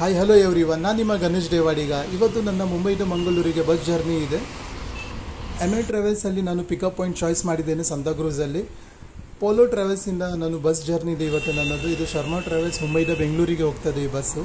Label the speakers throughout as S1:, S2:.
S1: hi hello every one ನಾನು ನಿಮ್ಮ ಗಣೇಶ್ ದೇವಾಡಿಗ ಇವತ್ತು ನನ್ನ ಮುಂಬೈನ ಮಂಗಳೂರಿಗೆ ಬಸ್ ಜರ್ನಿ ಇದೆ ಎಮ್ ಎ ಟ್ರಾವೆಲ್ಸಲ್ಲಿ ನಾನು ಪಿಕಪ್ ಪಾಯಿಂಟ್ ಚಾಯ್ಸ್ ಮಾಡಿದ್ದೇನೆ ಸಂತಾಕ್ರೂಸಲ್ಲಿ ಪೋಲೋ ಟ್ರಾವೆಲ್ಸಿಂದ ನಾನು ಬಸ್ ಜರ್ನಿ ಇದೆ ಇವತ್ತು ನನ್ನದು ಇದು ಶರ್ಮಾ ಟ್ರಾವೆಲ್ಸ್ ಮುಂಬೈನ ಬೆಂಗಳೂರಿಗೆ ಹೋಗ್ತದೆ ಈ ಬಸ್ಸು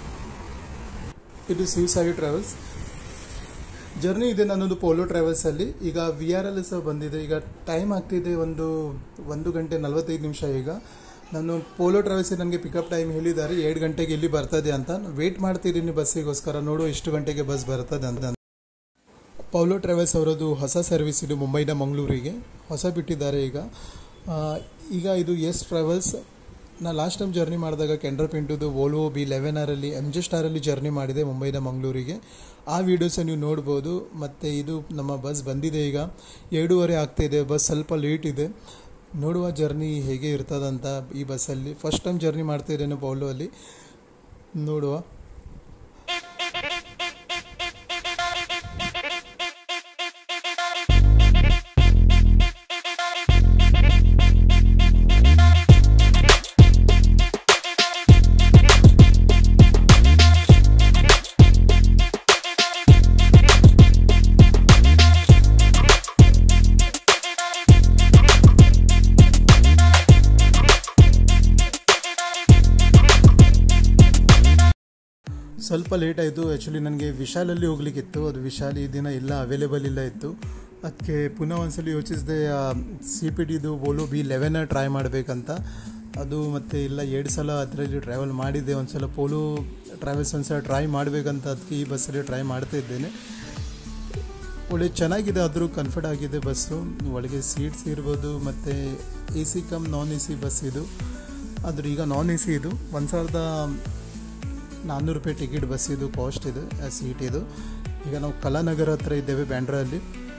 S1: ಇದು ಶಿವಸಾಯಿ ಟ್ರಾವೆಲ್ಸ್ ಜರ್ನಿ ಇದೆ ನನ್ನದು ಪೋಲೋ ಟ್ರಾವೆಲ್ಸಲ್ಲಿ ಈಗ ವಿ ಆರ್ ಎಲ್ ಸಹ ಬಂದಿದೆ ಈಗ ಟೈಮ್ ಆಗ್ತಿದೆ ಒಂದು ಒಂದು ಗಂಟೆ ನಲವತ್ತೈದು ನಿಮಿಷ ಈಗ ನಾನು ಪೋಲೋ ಟ್ರಾವೆಲ್ಸ್ ನನಗೆ ಪಿಕಪ್ ಟೈಮ್ ಹೇಳಿದ್ದಾರೆ ಎರಡು ಗಂಟೆಗೆ ಇಲ್ಲಿ ಬರ್ತದೆ ಅಂತ ವೇಟ್ ಮಾಡ್ತಿದ್ದೀನಿ ಬಸ್ಸಿಗೋಸ್ಕರ ನೋಡು ಎಷ್ಟು ಗಂಟೆಗೆ ಬಸ್ ಬರ್ತದೆ ಅಂತ ಪೌಲೋ ಟ್ರಾವೆಲ್ಸ್ ಅವರದ್ದು ಹೊಸ ಸರ್ವಿಸ್ ಇದು ಮುಂಬೈನ ಮಂಗಳೂರಿಗೆ ಹೊಸ ಬಿಟ್ಟಿದ್ದಾರೆ ಈಗ ಆ, ಈಗ ಇದು ಎಸ್ ಟ್ರಾವೆಲ್ಸ್ ನಾ ಲಾಸ್ಟ್ ಟೈಮ್ ಜರ್ನಿ ಮಾಡಿದಾಗ ಕೆಂಡ್ರ ಪಿಂಟುದು ವೋಲ್ವೋ ಬಿ ಲೆವೆನ್ ಆರಲ್ಲಿ ಎಮ್ ಜೆ ಸ್ಟಾರಲ್ಲಿ ಜರ್ನಿ ಮಾಡಿದೆ ಮುಂಬೈನ ಮಂಗಳೂರಿಗೆ ಆ ವೀಡಿಯೋಸ ನೀವು ನೋಡ್ಬೋದು ಮತ್ತು ಇದು ನಮ್ಮ ಬಸ್ ಬಂದಿದೆ ಈಗ ಎರಡೂವರೆ ಆಗ್ತಾಯಿದೆ ಬಸ್ ಸ್ವಲ್ಪ ಲೇಟ್ ಇದೆ ನೋಡುವ ಜರ್ನಿ ಹೇಗೆ ಇರ್ತದಂತ ಈ ಬಸ್ಸಲ್ಲಿ ಫಸ್ಟ್ ಟೈಮ್ ಜರ್ನಿ ಮಾಡ್ತಾ ಇದ್ದೇನೆ ಪೌಲೋ ಅಲ್ಲಿ ನೋಡುವ ಸ್ವಲ್ಪ ಲೇಟ್ ಆಯಿತು ಆ್ಯಕ್ಚುಲಿ ನನಗೆ ವಿಶಾಲಲ್ಲಿ ಹೋಗ್ಲಿಕ್ಕಿತ್ತು ಅದು ವಿಶಾಲ್ ಈ ದಿನ ಇಲ್ಲ ಅವೈಲೇಬಲ್ ಇಲ್ಲ ಇತ್ತು ಅದಕ್ಕೆ ಪುನಃ ಒಂದ್ಸಲ ಯೋಚಿಸಿದೆ ಸಿ ಪಿ ಡಿದು ಓಲೋ ಬಿ ಲೆವೆನ್ ಟ್ರೈ ಮಾಡಬೇಕಂತ ಅದು ಮತ್ತು ಇಲ್ಲ ಎರಡು ಸಲ ಅದರಲ್ಲಿ ಟ್ರಾವೆಲ್ ಮಾಡಿದ್ದೆ ಒಂದು ಸಲ ಪೋಲೋ ಟ್ರಾವೆಲ್ಸ್ ಒಂದು ಸಲ ಟ್ರೈ ಮಾಡಬೇಕಂತ ಅದಕ್ಕೆ ಈ ಬಸ್ಸಲ್ಲಿ ಟ್ರೈ ಮಾಡ್ತಾ ಇದ್ದೇನೆ ಒಳ್ಳೆ ಚೆನ್ನಾಗಿದೆ ಆದರೂ ಕಂಫರ್ಟ್ ಆಗಿದೆ ಬಸ್ಸು ಒಳಗೆ ಸೀಟ್ಸ್ ಇರ್ಬೋದು ಮತ್ತು A C cum non A C bus ಇದು ಆದ್ರೆ ಈಗ ನಾನ್ ಎ ಸಿ ಇದು ಒಂದು ಸಾವಿರದ ನಾನ್ನೂರು ರೂಪಾಯಿ ಟಿಕೆಟ್ ಬಸ್ ಇದು ಕಾಸ್ಟ್ ಇದು ಸೀಟ್ ಇದು ಈಗ ನಾವು ಕಲಾನಗರ ಹತ್ರ ಇದ್ದೇವೆ ಬ್ಯಾಂಡ್ರಲ್ಲಿ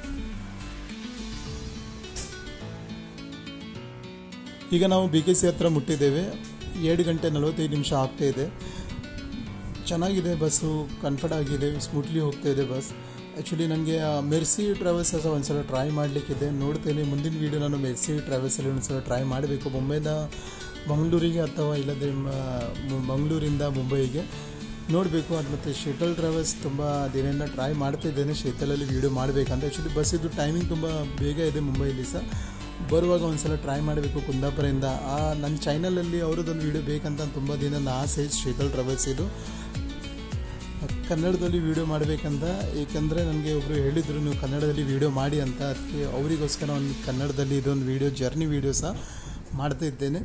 S1: ಈಗ ನಾವು ಬಿ ಕೆ ಸಿ ಹತ್ರ ಮುಟ್ಟಿದ್ದೇವೆ ಎರಡು ಗಂಟೆ ನಲವತ್ತೈದು ನಿಮಿಷ ಆಗ್ತಾ ಇದೆ ಚೆನ್ನಾಗಿದೆ ಬಸ್ಸು ಕಂಫರ್ಟ್ ಆಗಿದೆ ಸ್ಮೂತ್ಲಿ ಹೋಗ್ತಾ ಇದೆ ಬಸ್ ಆ್ಯಕ್ಚುಲಿ ನನಗೆ ಮೆರ್ಸಿ ಟ್ರಾವೆಲ್ಸ್ ಸಹ ಒಂದು ಸಲ ಟ್ರೈ ಮಾಡಲಿಕ್ಕಿದೆ ನೋಡ್ತೇನೆ ಮುಂದಿನ ವೀಡಿಯೋ ನಾನು ಮೆರ್ಸಿ ಟ್ರಾವೆಲ್ಸಲ್ಲಿ ಒಂದು ಸಲ ಟ್ರೈ ಮಾಡಬೇಕು ಮುಂಬೈನ ಮಂಗಳೂರಿಗೆ ಅಥವಾ ಇಲ್ಲದೆ ಮ- ಮಂಗಳೂರಿಂದ ಮುಂಬೈಗೆ ನೋಡಬೇಕು ಅದು ಮತ್ತು ಶೆಟಲ್ ಟ್ರಾವೆಲ್ಸ್ ತುಂಬ ದಿನದಿಂದ ಟ್ರೈ ಮಾಡ್ತಿದ್ದೇನೆ ಶೆಟಲಲ್ಲಿ ವೀಡಿಯೋ ಮಾಡಬೇಕಂತ ಆ್ಯಕ್ಚುಲಿ ಬಸ್ ಇದು ಟೈಮಿಂಗ್ ತುಂಬ ಬೇಗ ಇದೆ ಮುಂಬೈಲಿ ಸಹ ಬರುವಾಗ ಒಂದು ಸಲ ಟ್ರೈ ಮಾಡಬೇಕು ಕುಂದಾಪುರದಿಂದ ಆ ನನ್ನ ಚಾನಲಲ್ಲಿ ಅವರದೊಂದು ವೀಡಿಯೋ ಬೇಕಂತ ತುಂಬ ದಿನದ ಆಸೆ ಶೀತಲ್ ಟ್ರಾವೆಲ್ಸ್ ಇದು ಕನ್ನಡದಲ್ಲಿ ವೀಡಿಯೋ ಮಾಡಬೇಕಂತ ಏಕೆಂದರೆ ನನಗೆ ಒಬ್ಬರು ಹೇಳಿದರು ನೀವು ಕನ್ನಡದಲ್ಲಿ ವೀಡಿಯೋ ಮಾಡಿ ಅಂತ ಅದಕ್ಕೆ ಅವರಿಗೋಸ್ಕರ ಒಂದು ಕನ್ನಡದಲ್ಲಿ ಇದೊಂದು ವೀಡಿಯೋ ಜರ್ನಿ ವೀಡಿಯೋ ಸಹ ಮಾಡ್ತಾ ಇದ್ದೇನೆ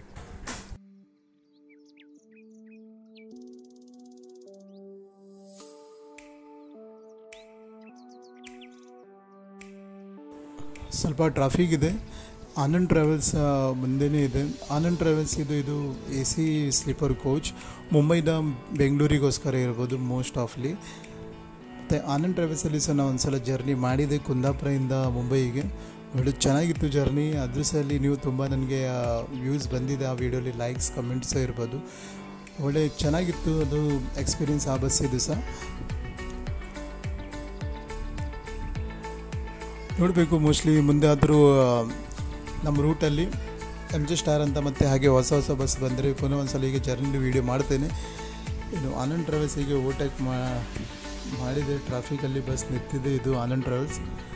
S1: ಸ್ವಲ್ಪ ಟ್ರಾಫಿಕ್ ಇದೆ ಆನಂದ್ ಟ್ರಾವೆಲ್ಸ್ ಆ, ಮುಂದೆನೇ ಇದೆ ಆನಂದ್ ಟ್ರಾವೆಲ್ಸ್ ಇದು ಇದು ಎ ಸಿ ಸ್ಲೀಪರ್ ಕೋಚ್ ಮುಂಬೈದ ಬೆಂಗಳೂರಿಗೋಸ್ಕರ ಇರ್ಬೋದು ಮೋಸ್ಟ್ ಆಫ್ಲಿ ಮತ್ತು ಆನಂದ್ ಟ್ರಾವೆಲ್ಸಲ್ಲಿ ಸಹ ನಾವು ಒಂದು ಸಲ ಜರ್ನಿ ಮಾಡಿದೆ ಕುಂದಾಪುರದಿಂದ ಮುಂಬೈಗೆ ಒಳ್ಳೆ ಚೆನ್ನಾಗಿತ್ತು ಜರ್ನಿ ಅದ್ರ ಸಹ ನೀವು ತುಂಬ ನನಗೆ ವ್ಯೂಸ್ ಬಂದಿದೆ ಆ ವಿಡಿಯೋಲಿ ಲೈಕ್ಸ್ ಕಮೆಂಟ್ಸ್ ಇರ್ಬೋದು ಒಳ್ಳೆ ಚೆನ್ನಾಗಿತ್ತು ಅದು ಎಕ್ಸ್ಪೀರಿಯನ್ಸ್ ಆ ಬಸ್ ಇದು ಸಹ ನೋಡಬೇಕು ಮೋಸ್ಟ್ಲಿ ಮುಂದೆ ಆದರೂ ನಮ್ಮ ರೂಟಲ್ಲಿ ಎಮ್ ಜೆ ಸ್ಟಾರ್ ಅಂತ ಮತ್ತೆ ಹಾಗೆ ಹೊಸ ಹೊಸ ಬಸ್ ಬಂದರೆ ಪುನಃ ಒಂದು ಸಲ ಈಗ ಜರ್ನಿ ವೀಡಿಯೋ ಮಾಡ್ತೇನೆ ಇನ್ನು ಆನಂದ್ ಟ್ರಾವೆಲ್ಸ್ ಹೀಗೆ ಓವರ್ಟೇಕ್ ಮಾ ಮಾಡಿದೆ ಟ್ರಾಫಿಕಲ್ಲಿ ಬಸ್ ನಿಂತಿದೆ ಇದು ಆನಂದ್ ಟ್ರಾವೆಲ್ಸ್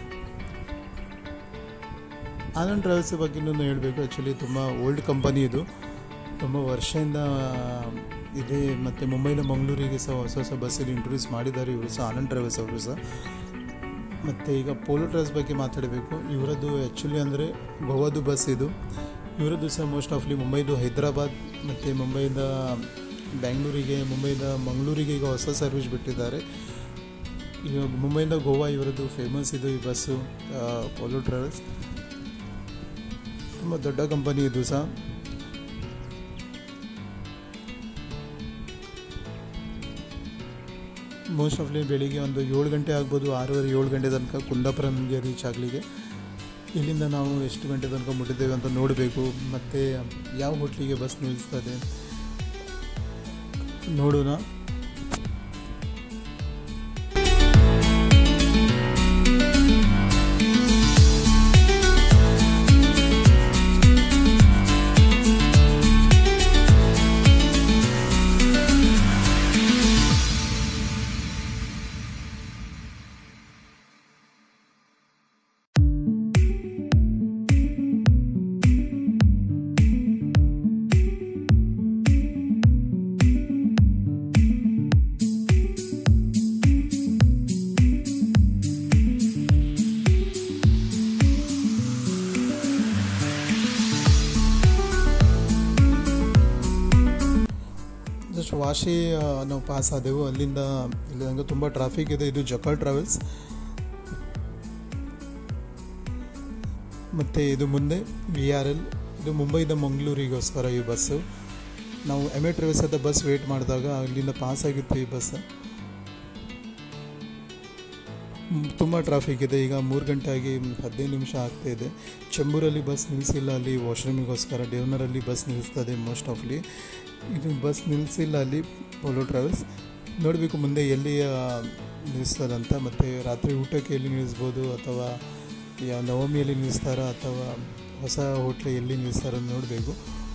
S1: ಆನಂದ್ ಟ್ರಾವೆಲ್ಸ್ ಬಗ್ಗೆ ಇನ್ನೊಂದು ಹೇಳಬೇಕು ಆ್ಯಕ್ಚುಲಿ ತುಂಬ ಓಲ್ಡ್ ಕಂಪನಿ ಇದು ತುಂಬ ವರ್ಷದಿಂದ ಇದೆ ಮತ್ತು ಮುಂಬೈನ ಮಂಗಳೂರಿಗೆ ಸಹ ಹೊಸ ಹೊಸ ಬಸ್ಸಲ್ಲಿ ಇಂಟ್ರೊಡ್ಯೂಸ್ ಮಾಡಿದ್ದಾರೆ ಇವರು ಸಹ ಆನಂದ್ ಟ್ರಾವೆಲ್ಸ್ ಅವರು ಸಹ ಮತ್ತು ಈಗ ಪೋಲೋ ಟ್ರಾವೆಲ್ಸ್ ಬಗ್ಗೆ ಮಾತಾಡಬೇಕು ಇವರದ್ದು ಆ್ಯಕ್ಚುಲಿ ಅಂದರೆ ಗೋವಾದು ಬಸ್ ಇದು ಇವರದ್ದು ಸಹ ಮೋಸ್ಟ್ ಆಫ್ಲಿ ಮುಂಬೈದು ಹೈದರಾಬಾದ್ ಮತ್ತು ಮುಂಬೈಯಿಂದ ಬ್ಯಾಂಗ್ಳೂರಿಗೆ ಮುಂಬೈಯಿಂದ ಮಂಗಳೂರಿಗೆ ಈಗ ಹೊಸ ಸರ್ವಿಸ್ ಬಿಟ್ಟಿದ್ದಾರೆ ಈಗ ಮುಂಬೈಯಿಂದ ಗೋವಾ ಇವರದ್ದು ಫೇಮಸ್ ಇದು ಈ ಬಸ್ಸು ಪೋಲೋ ಟ್ರಾವೆಲ್ಸ್ ತುಂಬ ದೊಡ್ಡ ಕಂಪನಿ ಇದು ಸಹ ಮೋಸ್ಟ್ ಆಫ್ಲಿ ಬೆಳಿಗ್ಗೆ ಒಂದು ಏಳು ಗಂಟೆ ಆಗ್ಬೋದು ಆರೂವರೆ ಏಳು ಗಂಟೆ ತನಕ ಕುಂದಾಪುರ ನಮಗೆ ರೀಚ್ ಆಗಲಿಗೆ ಇಲ್ಲಿಂದ ನಾವು ಎಷ್ಟು ಗಂಟೆ ತನಕ ಮುಟ್ಟಿದ್ದೇವೆ ಅಂತ ನೋಡಬೇಕು ಮತ್ತು ಯಾವ ಹೋಟ್ಲಿಗೆ ಬಸ್ ನಿಲ್ಲಿಸ್ತದೆ ನೋಡೋಣ ವಾಶಿ ಆ, ನಾವು ಪಾಸ್ ಆದೆವು ಅಲ್ಲಿಂದ ಇಲ್ಲಿ ಹಂಗೆ ತುಂಬ ಟ್ರಾಫಿಕ್ ಇದೆ ಇದು ಜಕಾಲ್ ಟ್ರಾವೆಲ್ಸ್ ಮತ್ತು ಇದು ಮುಂದೆ ವಿ ಆರ್ ಎಲ್ ಇದು ಮುಂಬೈಯಿಂದ ಮಂಗಳೂರಿಗೋಸ್ಕರ ಈ ಬಸ್ಸು ನಾವು ಎಮ್ ಎ ಟ್ರಾವೆಲ್ಸ್ ಹತ್ರ ಬಸ್ ವೇಟ್ ಮಾಡಿದಾಗ ಅಲ್ಲಿಂದ ಪಾಸ್ ಆಗಿತ್ತು ಈ ಬಸ್ ತುಂಬ ಟ್ರಾಫಿಕ್ ಇದೆ ಈಗ ಮೂರು ಗಂಟೆ ಆಗಿ ಹದಿನೈದು ನಿಮಿಷ ಆಗ್ತಾ ಇದೆ ಚೆಂಬೂರಲ್ಲಿ ಬಸ್ ನಿಲ್ಲಿಸಿಲ್ಲ ಅಲ್ಲಿ ವಾಶ್ರೂಮಿಗೋಸ್ಕರ ಡೇವ್ನರಲ್ಲಿ ಬಸ್ ನಿಲ್ಲಿಸ್ತದೆ ಮೋಸ್ಟ್ ಆಫ್ಲಿ ಇದು ಬಸ್ ನಿಲ್ಲಿಸಿಲ್ಲ ಅಲ್ಲಿ ಪೋಲೋ ಟ್ರಾವೆಲ್ಸ್ ನೋಡಬೇಕು ಮುಂದೆ ಎಲ್ಲಿ ಆ, ನಿಲ್ಲಿಸ್ತದಂತ ಮತ್ತು ರಾತ್ರಿ ಊಟಕ್ಕೆ ಎಲ್ಲಿ ನಿಲ್ಲಿಸ್ಬೋದು ಅಥವಾ ಯಾವ ನವಮಿಯಲ್ಲಿ ನಿಲ್ಲಿಸ್ತಾರ ಅಥವಾ ಹೊಸ ಹೋಟ್ಲ್ ಎಲ್ಲಿ ನಿಲ್ಲಿಸ್ತಾರ ನೋಡಬೇಕು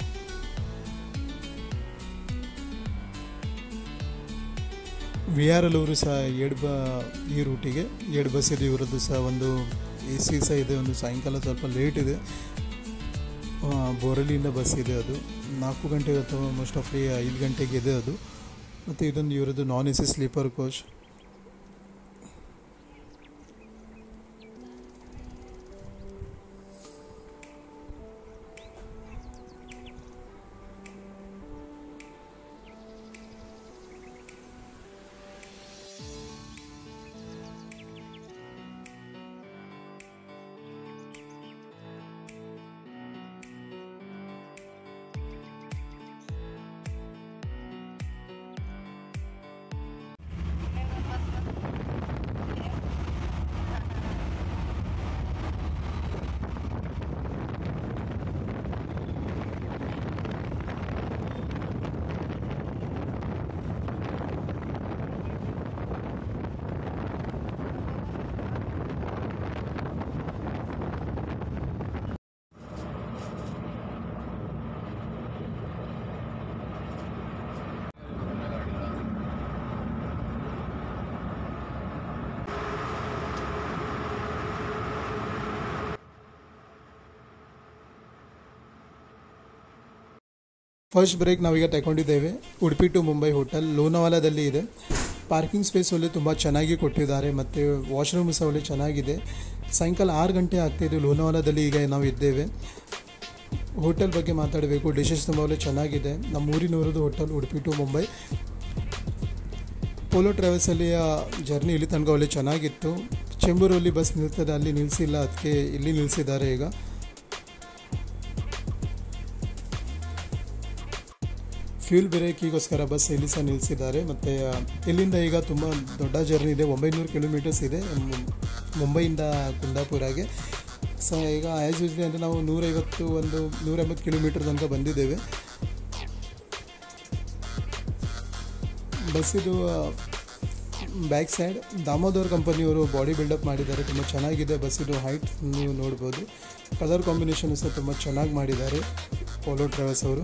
S1: ವಿ ಆರ್ ಎಲ್ ಅವರು ಸಹ ಎರಡು ಬ ಈ ರೂಟಿಗೆ ಎರಡು ಬಸ್ ಇದೆ ಇವರದ್ದು ಸಹ ಒಂದು ಎ ಸಿ ಸಹ ಇದೆ ಒಂದು ಸಾಯಂಕಾಲ ಸ್ವಲ್ಪ ಲೇಟ್ ಇದೆ ಆ, ಬೋರಲಿಯಿಂದ ಬಸ್ ಇದೆ ಅದು ನಾಲ್ಕು ಗಂಟೆ ಅಥವಾ ಮೋಸ್ಟ್ ಆಫ್ ಐದು ಗಂಟೆಗೆ ಇದೆ ಅದು ಮತ್ತು ಇದೊಂದು ಇವರದ್ದು non A C sleeper coach first break ನಾವೀಗ ತಗೊಂಡಿದ್ದೇವೆ ಉಡುಪಿ ಟು ಮುಂಬೈ ಹೋಟೆಲ್ ಲೋನಾವಾಲಾದಲ್ಲಿ ಇದೆ ಪಾರ್ಕಿಂಗ್ ಸ್ಪೇಸ್ ಒಳ್ಳೆ ತುಂಬ ಚೆನ್ನಾಗಿ ಕೊಟ್ಟಿದ್ದಾರೆ ಮತ್ತು ವಾಶ್ರೂಮ್ ಸಹ ಒಳ್ಳೆ ಚೆನ್ನಾಗಿದೆ ಸಾಯಂಕಾಲ ಆರು ಗಂಟೆ ಆಗ್ತಾಯಿದೆ ಲೋನಾವಾಲಾದಲ್ಲಿ ಈಗ ನಾವು ಇದ್ದೇವೆ ಹೋಟೆಲ್ ಬಗ್ಗೆ ಮಾತಾಡಬೇಕು ಡಿಶಸ್ ತುಂಬ ಒಳ್ಳೆ ಚೆನ್ನಾಗಿದೆ ನಮ್ಮ ಊರಿನವರದ್ದು hotel Udupi to Mumbai Polo ಟ್ರಾವೆಲ್ಸಲ್ಲಿ ಜರ್ನಿ ಇಲ್ಲಿ ತನಕ ಒಳ್ಳೆ ಚೆನ್ನಾಗಿತ್ತು ಚೆಂಬೂರಲ್ಲಿ ಬಸ್ ನಿಲ್ತದೆ ಅಲ್ಲಿ ನಿಲ್ಲಿಸಿಲ್ಲ ಅದಕ್ಕೆ ಇಲ್ಲಿ ನಿಲ್ಲಿಸಿದ್ದಾರೆ ಈಗ ಫ್ಯೂಲ್ ಬ್ರೇಕಿಗೋಸ್ಕರ ಬಸ್ ಇಲ್ಲಿ ಸಹ ನಿಲ್ಲಿಸಿದ್ದಾರೆ ಮತ್ತು ಇಲ್ಲಿಂದ ಈಗ ತುಂಬ ದೊಡ್ಡ ಜರ್ನಿ ಇದೆ ಒಂಬೈನೂರು ಕಿಲೋಮೀಟರ್ಸ್ ಇದೆ ಮು- ಮುಂಬೈಯಿಂದ ಕುಂದಾಪುರಗೆ ಸೊ ಈಗ ಆ್ಯಸ್ ಯೂಸ್ಲಿ ಅಂದರೆ ನಾವು ನೂರೈವತ್ತು ಒಂದು ನೂರೈವತ್ತು ಕಿಲೋಮೀಟರ್ ತನಕ ಬಂದಿದ್ದೇವೆ ಬಸ್ಸಿದು ಬ್ಯಾಕ್ ಸೈಡ್ ದಾಮೋದರ್ ಕಂಪನಿಯವರು ಬಾಡಿ ಬಿಲ್ಡಪ್ ಮಾಡಿದ್ದಾರೆ ತುಂಬ ಚೆನ್ನಾಗಿದೆ ಬಸ್ಸಿದು ಹೈಟ್ ನೀವು ನೋಡ್ಬೋದು ಕಲರ್ ಕಾಂಬಿನೇಷನ್ ಸಹ ತುಂಬ ಚೆನ್ನಾಗಿ ಮಾಡಿದ್ದಾರೆ ಪೋಲೋ ಟ್ರಾವೆಲ್ಸ್ ಅವರು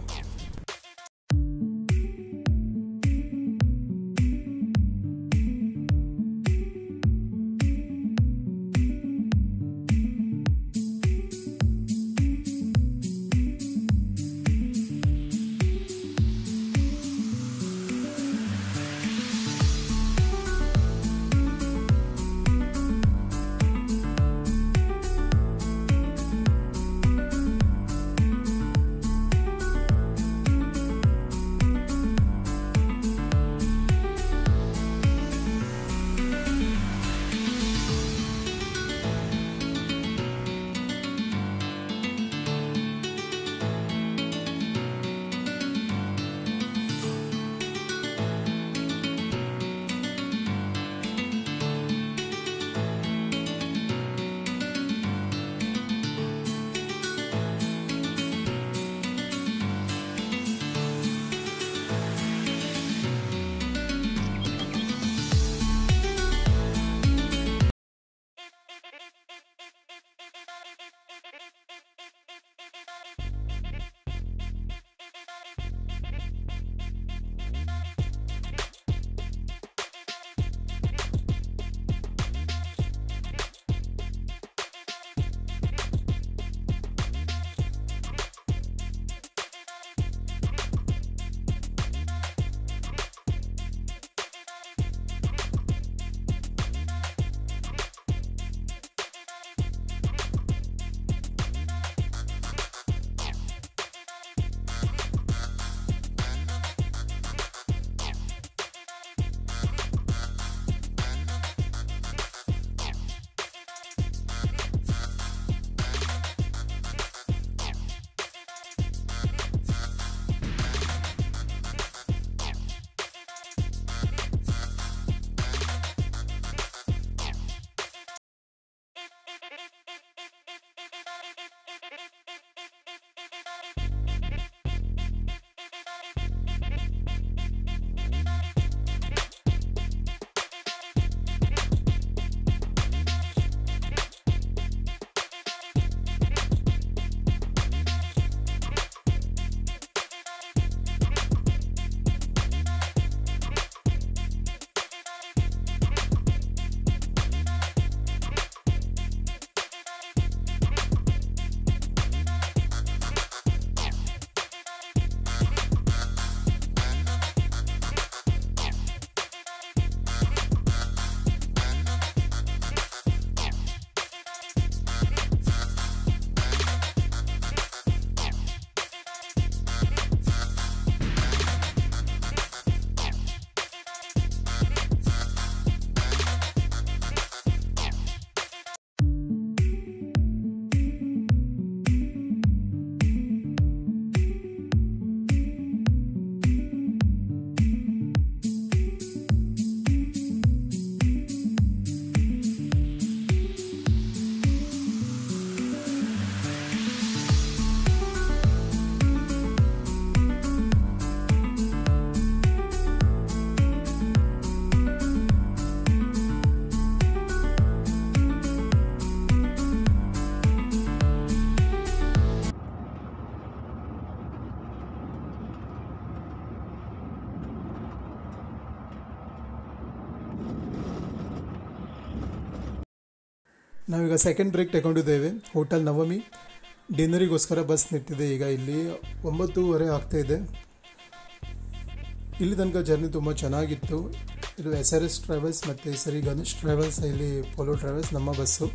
S1: ನಾವೀಗ ಸೆಕೆಂಡ್ ಬ್ರೇಕ್ ತಗೊಂಡಿದ್ದೇವೆ ಹೋಟೆಲ್ ನವಮಿ ಡಿನ್ನರಿಗೋಸ್ಕರ ಬಸ್ ನಿಂತಿದೆ ಈಗ ಇಲ್ಲಿ ಒಂಬತ್ತೂವರೆ ಆಗ್ತಾ ಇದೆ ಇಲ್ಲಿ ತನಕ ಜರ್ನಿ ತುಂಬ ಚೆನ್ನಾಗಿತ್ತು ಇದು ಎಸ್ ಆರ್ ಎಸ್ ಟ್ರಾವೆಲ್ಸ್ ಮತ್ತು ಶ್ರೀ ಗಣೇಶ್ ಟ್ರಾವೆಲ್ಸ್ ಇಲ್ಲಿ ಪೋಲೋ ಟ್ರಾವೆಲ್ಸ್ ನಮ್ಮ ಬಸ್ಸು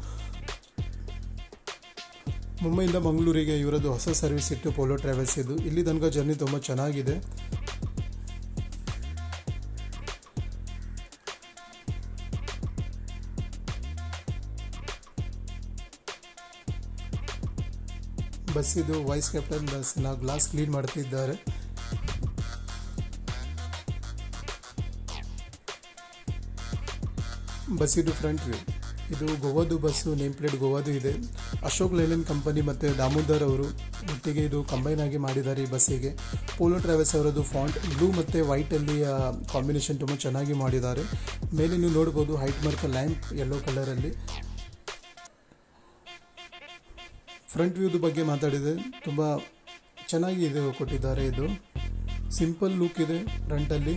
S1: ಮುಂಬೈಯಿಂದ ಮಂಗಳೂರಿಗೆ ಇವರದ್ದು ಹೊಸ ಸರ್ವಿಸ್ ಇತ್ತು ಪೋಲೋ ಟ್ರಾವೆಲ್ಸ್ ಇದು ಇಲ್ಲಿ ತನಕ ಜರ್ನಿ ತುಂಬ ಚೆನ್ನಾಗಿದೆ ಬಸ್ಸಿದು ವೈಸ್ ಕ್ಯಾಪ್ಟನ್ ಬಸ್ನ ಗ್ಲಾಸ್ ಕ್ಲೀನ್ ಮಾಡ್ತಿದ್ದಾರೆ ಬಸ್ಸಿದು ಫ್ರಂಟ್ ವ್ಯೂ ಇದು ಗೋವಾದು ಬಸ್ಸು ನೇಮ್ ಪ್ಲೇಟ್ ಗೋವಾದು ಇದೆ ಅಶೋಕ್ ಲೈಲನ್ ಕಂಪನಿ ಮತ್ತು ದಾಮೋದರ್ ಅವರು ಒಟ್ಟಿಗೆ ಇದು ಕಂಬೈನ್ ಆಗಿ ಮಾಡಿದ್ದಾರೆ ಈ ಬಸ್ಸಿಗೆ ಪೋಲೋ ಟ್ರಾವೆಲ್ಸ್ ಅವರದ್ದು ಫಾಂಟ್ ಬ್ಲೂ ಮತ್ತು ವೈಟಲ್ಲಿ ಕಾಂಬಿನೇಷನ್ ತುಂಬ ಚೆನ್ನಾಗಿ ಮಾಡಿದ್ದಾರೆ ಮೇಲೆ ನೀವು ನೋಡ್ಬೋದು ಹೈಟ್ ಮಾರ್ಕ್ ಲ್ಯಾಂಪ್ ಯೆಲ್ಲೋ ಕಲರಲ್ಲಿ ಫ್ರಂಟ್ ವ್ಯೂದು ಬಗ್ಗೆ ಮಾತಾಡಿದೆ ತುಂಬ ಚೆನ್ನಾಗಿ ಇದು ಕೊಟ್ಟಿದ್ದಾರೆ ಇದು ಸಿಂಪಲ್ ಲುಕ್ ಇದೆ ಫ್ರಂಟಲ್ಲಿ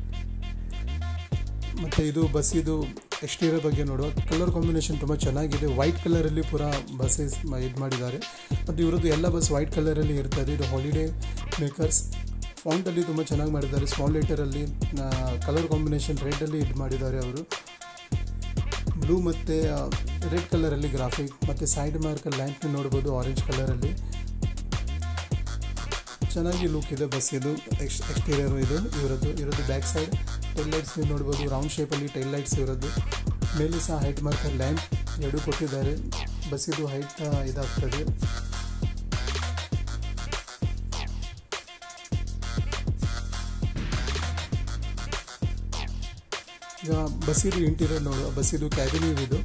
S1: ಮತ್ತು ಇದು ಬಸ್ ಇದು ಎಕ್ಸ್ಟೀರಿಯರ್ ಬಗ್ಗೆ ನೋಡುವ ಕಲರ್ ಕಾಂಬಿನೇಷನ್ ತುಂಬ ಚೆನ್ನಾಗಿದೆ ವೈಟ್ ಕಲರಲ್ಲಿ ಪೂರ ಬಸ್ಸಸ್ ಇದು ಮಾಡಿದ್ದಾರೆ ಮತ್ತು ಇವರದ್ದು ಎಲ್ಲ ಬಸ್ ವೈಟ್ ಕಲರಲ್ಲಿ ಇರ್ತದೆ ಇದು ಹಾಲಿಡೇ ಮೇಕರ್ಸ್ ಫಾಂಟಲ್ಲಿ ತುಂಬ ಚೆನ್ನಾಗಿ ಮಾಡಿದ್ದಾರೆ ಸ್ಮಾಲ್ ಲೆಟರಲ್ಲಿ ಕಲರ್ ಕಾಂಬಿನೇಷನ್ ರೆಡಲ್ಲಿ ಇದು ಮಾಡಿದ್ದಾರೆ ಅವರು ಬ್ಲೂ ಮತ್ತು ರೆಡ್ ಕಲರಲ್ಲಿ ಗ್ರಾಫಿಕ್ ಮತ್ತು ಸೈಡ್ ಮಾರ್ಕ್ ಲ್ಯಾಂಪ್ ನೋಡ್ಬೋದು ಆರೆಂಜ್ ಕಲರಲ್ಲಿ ಚೆನ್ನಾಗಿ ಲುಕ್ ಇದೆ ಬಸ್ ಇದು ಎಕ್ಸ್ ಎಕ್ಸ್ಟೀರಿಯರ್ ಇದು ಇವರದ್ದು ಇವರದ್ದು ಬ್ಯಾಕ್ ಸೈಡ್ ಟೈಲ್ ಲೈಟ್ಸ್ ನೀವು ನೋಡ್ಬೋದು ರೌಂಡ್ ಶೇಪಲ್ಲಿ ಟೈಲ್ ಲೈಟ್ಸ್ ಇರೋದು ಮೇಲೆ ಸಹ ಹೈಟ್ ಮಾರ್ಕರ್ ಲ್ಯಾಂಪ್ ಎರಡು ಕೊಟ್ಟಿದ್ದಾರೆ ಬಸ್ ಇದು ಹೈಟ್ ಇದಾಗ್ತದೆ ಈಗ ಬಸ್ಸಿದು ಇಂಟೀರಿಯರ್ ನೋಡುವ ಬಸ್ಸಿದು ಕ್ಯಾಬಿನ್ ಇದು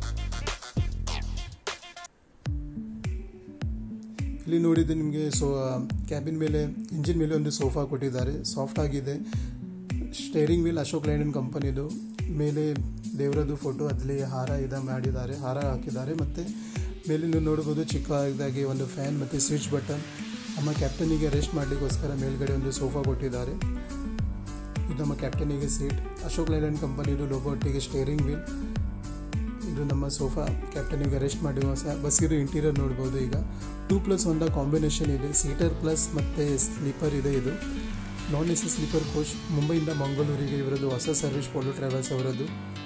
S1: ಇಲ್ಲಿ ನೋಡಿದ್ದು ನಿಮಗೆ ಸೋ ಕ್ಯಾಬಿನ್ ಮೇಲೆ ಇಂಜಿನ್ ಮೇಲೆ ಒಂದು ಸೋಫಾ ಕೊಟ್ಟಿದ್ದಾರೆ ಸಾಫ್ಟ್ ಆಗಿದೆ ಸ್ಟೇರಿಂಗ್ ವೀಲ್ ಅಶೋಕ್ ಲೈನನ್ ಕಂಪನಿದು ಮೇಲೆ ದೇವರದ್ದು ಫೋಟೋ ಅದರಲ್ಲಿ ಹಾರ ಇದ ಮಾಡಿದ್ದಾರೆ ಹಾರ ಹಾಕಿದ್ದಾರೆ ಮತ್ತು ಮೇಲೆ ನೀವು ನೋಡ್ಬೋದು ಚಿಕ್ಕದಾಗಿ ಒಂದು ಫ್ಯಾನ್ ಮತ್ತು ಸ್ವಿಚ್ ಬಟನ್ ನಮ್ಮ ಕ್ಯಾಪ್ಟನಿಗೆ ರೆಸ್ಟ್ ಮಾಡಲಿಕ್ಕೋಸ್ಕರ ಮೇಲ್ಗಡೆ ಒಂದು ಸೋಫಾ ಕೊಟ್ಟಿದ್ದಾರೆ ಇದು ನಮ್ಮ ಕ್ಯಾಪ್ಟನಿಗೆ ಸೀಟ್ ಅಶೋಕ್ ಲೈಲಂಡ್ ಕಂಪನಿದು ಲೋಬೋಟಿಗೆ ಸ್ಟೇರಿಂಗ್ ವೀಲ್ ಇದು ನಮ್ಮ ಸೋಫಾ ಕ್ಯಾಪ್ಟನಿಗೆ ರೆಸ್ಟ್ ಮಾಡಿರುವ ಸಹ ಬಸ್ಸಿದು ಇಂಟೀರಿಯರ್ ನೋಡ್ಬೋದು ಈಗ ಟೂ ಪ್ಲಸ್ ಒಂದ ಕಾಂಬಿನೇಷನ್ ಇದೆ ಸೀಟರ್ ಪ್ಲಸ್ ಮತ್ತು ಸ್ಲೀಪರ್ ಇದೆ ಇದು non A C sleeper coach ಮುಂಬೈಯಿಂದ ಮಂಗಳೂರಿಗೆ ಇವರದ್ದು ಹೊಸ ಸರ್ವಿಸ್ ಪೋಲೋ ಟ್ರಾವೆಲ್ಸ್ ಅವರದ್ದು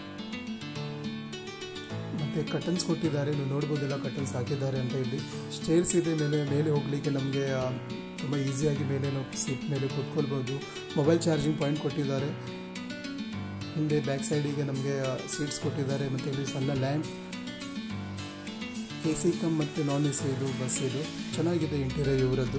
S1: ಮತ್ತು ಕಟನ್ಸ್ ಕೊಟ್ಟಿದ್ದಾರೆ ನೀವು ನೋಡ್ಬೋದೆಲ್ಲ ಕಟನ್ಸ್ ಹಾಕಿದ್ದಾರೆ ಅಂತ ಇಲ್ಲಿ ಸ್ಟೇರ್ಸ್ ಇದೆ ಮೇಲೆ ಮೇಲೆ ಹೋಗಲಿಕ್ಕೆ ನಮಗೆ ತುಂಬ ಈಸಿಯಾಗಿ ಮೇಲೆ ನಾವು ಸೀಟ್ ಮೇಲೆ ಕೂತ್ಕೊಳ್ಬೋದು ಮೊಬೈಲ್ ಚಾರ್ಜಿಂಗ್ ಪಾಯಿಂಟ್ ಕೊಟ್ಟಿದ್ದಾರೆ ಹಿಂದೆ ಬ್ಯಾಕ್ ಸೈಡಿಗೆ ನಮಗೆ ಸೀಟ್ಸ್ ಕೊಟ್ಟಿದ್ದಾರೆ ಮತ್ತು ಇಲ್ಲಿ ಸಣ್ಣ ಲ್ಯಾಂಪ್ ಎ ಸಿ ಕಮ್ ಮತ್ತು ನಾನ್ ಎ ಸಿ ಇದು ಬಸ್ ಇದು ಚೆನ್ನಾಗಿದೆ ಇಂಟೀರಿಯರ್ ಇವರದ್ದು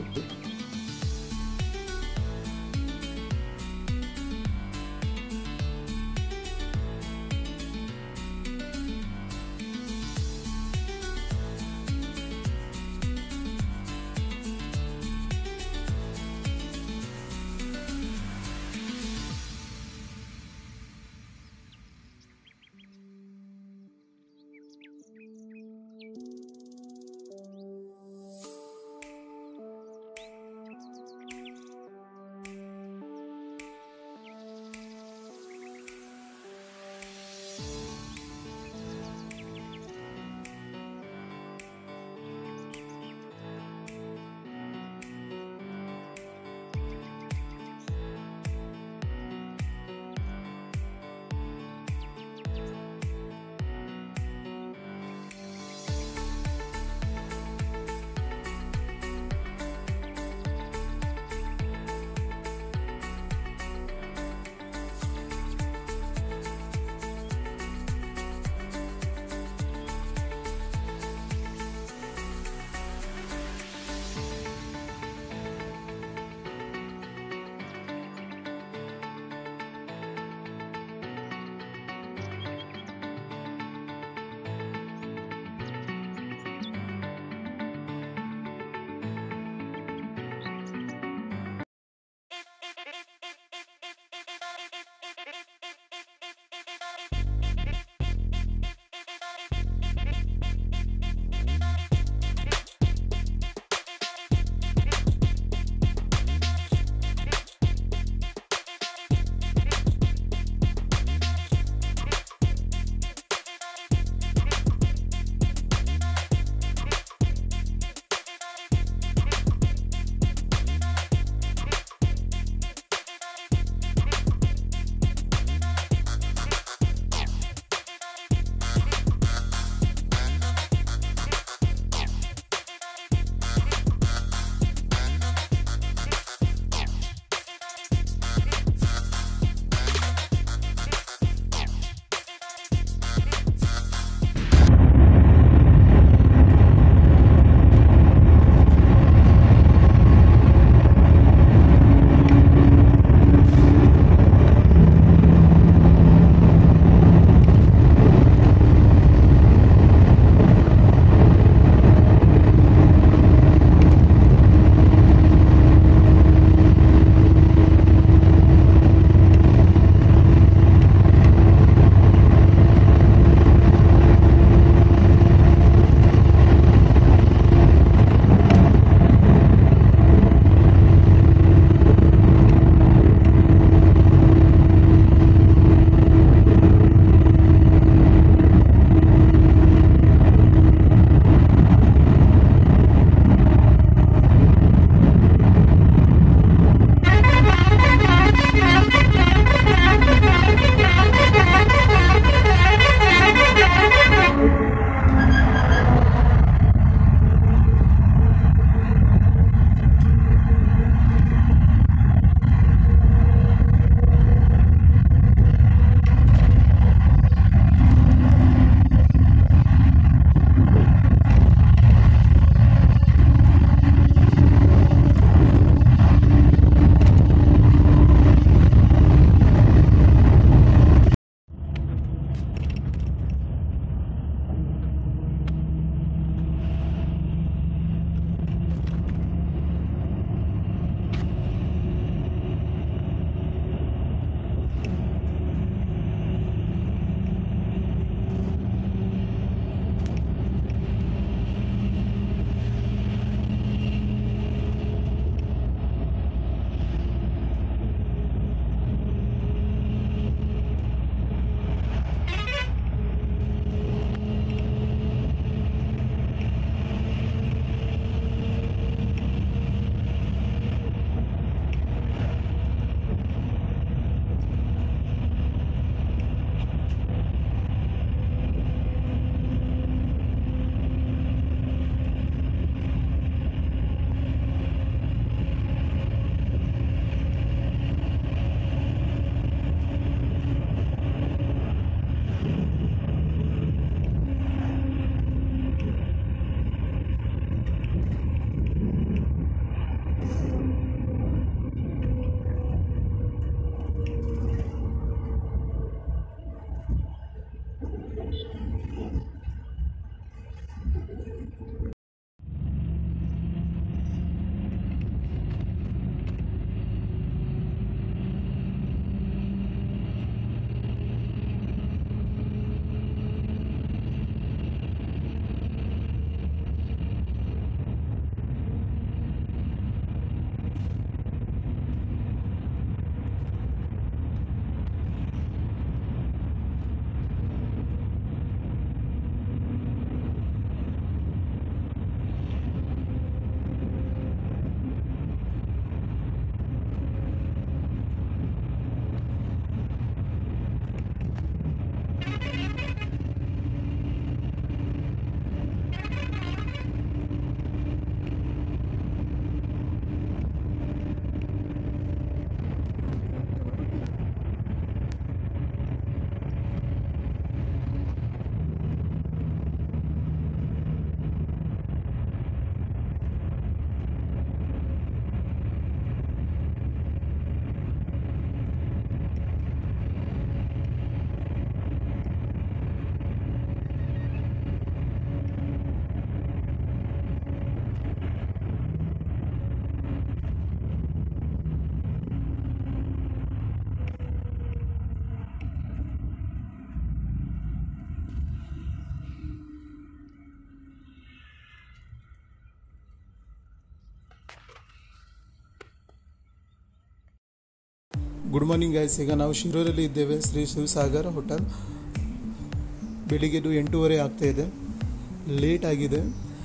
S1: ಗುಡ್ ಮಾರ್ನಿಂಗ್ ಗೈಸ್ ಈಗ ನಾವು ಶಿರೂರಲ್ಲಿ ಇದ್ದೇವೆ ಶ್ರೀ ಶಿವಸಾಗರ್ ಹೋಟೆಲ್ ಬೆಳಿಗ್ಗೆದು ಎಂಟೂವರೆ ಆಗ್ತಾ ಇದೆ ಲೇಟ್ ಆಗಿದೆ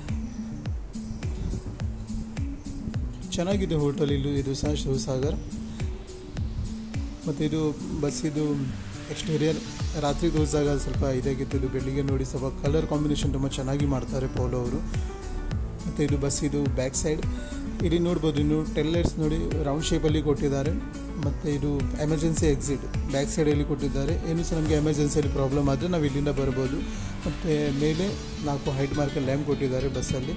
S1: ಚೆನ್ನಾಗಿದೆ ಹೋಟೆಲ್ ಇಲ್ಲೂ ಇದು ಸಹ ಶಿವಸಾಗರ್ ಮತ್ತು ಇದು ಬಸ್ಸಿದು ಎಕ್ಸ್ಟೀರಿಯರ್ ರಾತ್ರಿ ತೋರಿಸಿದಾಗ ಸ್ವಲ್ಪ ಇದಾಗಿತ್ತು ಇದು ಬೆಳಿಗ್ಗೆ ನೋಡಿ ಸ್ವಲ್ಪ ಕಲರ್ ಕಾಂಬಿನೇಷನ್ ತುಂಬ ಚೆನ್ನಾಗಿ ಮಾಡ್ತಾರೆ ಪೋಲೋ ಅವರು ಮತ್ತು ಇದು ಬಸ್ ಇದು ಬ್ಯಾಕ್ ಸೈಡ್ ಇಲ್ಲಿ ನೋಡ್ಬೋದು ಇನ್ನು ಟೆಲ್ ಲೈಟ್ಸ್ ನೋಡಿ ರೌಂಡ್ ಶೇಪಲ್ಲಿ ಕೊಟ್ಟಿದ್ದಾರೆ ಮತ್ತು ಇದು ಎಮರ್ಜೆನ್ಸಿ ಎಕ್ಸಿಟ್ ಬ್ಯಾಕ್ ಸೈಡಲ್ಲಿ ಕೊಟ್ಟಿದ್ದಾರೆ ಏನು ಸಹ ನಮಗೆ ಎಮರ್ಜೆನ್ಸಿಯಲ್ಲಿ ಪ್ರಾಬ್ಲಮ್ ಆದರೆ ನಾವು ಇಲ್ಲಿಂದ ಬರ್ಬೋದು ಮತ್ತು ಮೇಲೆ ನಾಲ್ಕು ಹೈಟ್ ಮಾರ್ಕಲ್ಲಿ ಲ್ಯಾಂಪ್ ಕೊಟ್ಟಿದ್ದಾರೆ ಬಸ್ಸಲ್ಲಿ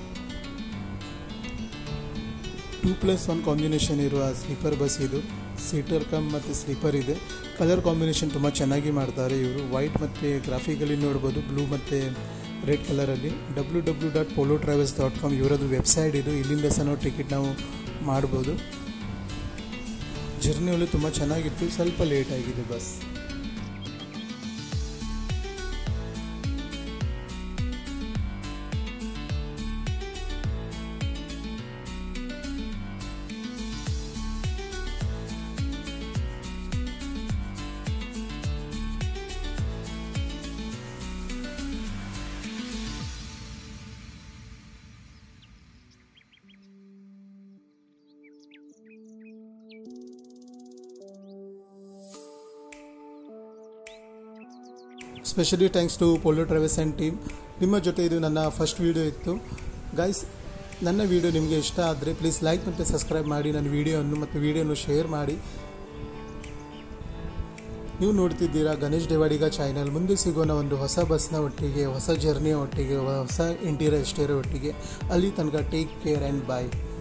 S1: ಟೂ ಪ್ಲಸ್ ಒನ್ ಕಾಂಬಿನೇಷನ್ ಇರುವ ಸ್ಲೀಪರ್ ಬಸ್ ಇದು ಸೀಟರ್ ಕಮ್ ಮತ್ತು ಸ್ಲೀಪರ್ ಇದೆ ಕಲರ್ ಕಾಂಬಿನೇಷನ್ ತುಂಬ ಚೆನ್ನಾಗಿ ಮಾಡ್ತಾರೆ ಇವರು ವೈಟ್ ಮತ್ತು ಗ್ರಾಫಿಕಲ್ಲಿ ನೋಡ್ಬೋದು ಬ್ಲೂ ಮತ್ತು ರೆಡ್ ಕಲರಲ್ಲಿ W W dot Polo travels dot com ಇವರದ್ದು ವೆಬ್ಸೈಟ್ ಇದು ಇಲ್ಲಿಂದ ಸಹ ನಾವು ಟಿಕೆಟ್ ನಾವು ಮಾಡ್ಬೋದು ಜರ್ನಿಯಲ್ಲೂ ತುಂಬ ಚೆನ್ನಾಗಿತ್ತು ಸ್ವಲ್ಪ ಲೇಟ್ ಆಗಿದೆ bus specially thanks to Polo travels and team ನಿಮ್ಮ ಜೊತೆ ಇದು ನನ್ನ ಫಸ್ಟ್ ವೀಡಿಯೋ ಇತ್ತು ಗೈಸ್ ನನ್ನ ವೀಡಿಯೋ ನಿಮಗೆ ಇಷ್ಟ ಆದರೆ ಪ್ಲೀಸ್ ಲೈಕ್ ಮತ್ತು ಸಬ್ಸ್ಕ್ರೈಬ್ ಮಾಡಿ ನನ್ನ ವೀಡಿಯೋವನ್ನು ಮತ್ತು ವೀಡಿಯೋನು ಶೇರ್ ಮಾಡಿ ನೀವು ನೋಡ್ತಿದ್ದೀರಾ ಗಣೇಶ್ ದೇವಾಡಿಗ ಚಾನಲ್ ಮುಂದೆ ಸಿಗೋಣ ಒಂದು ಹೊಸ ಬಸ್ನ ಒಟ್ಟಿಗೆ ಹೊಸ ಜರ್ನಿಯ ಒಟ್ಟಿಗೆ ಹೊಸ ಇಂಟೀರಿಯರ್ ಎಸ್ಟೇರಿಯ ಒಟ್ಟಿಗೆ ಅಲ್ಲಿ ತನಕ ಟೇಕ್ ಕೇರ್ ಆ್ಯಂಡ್ ಬಾಯ್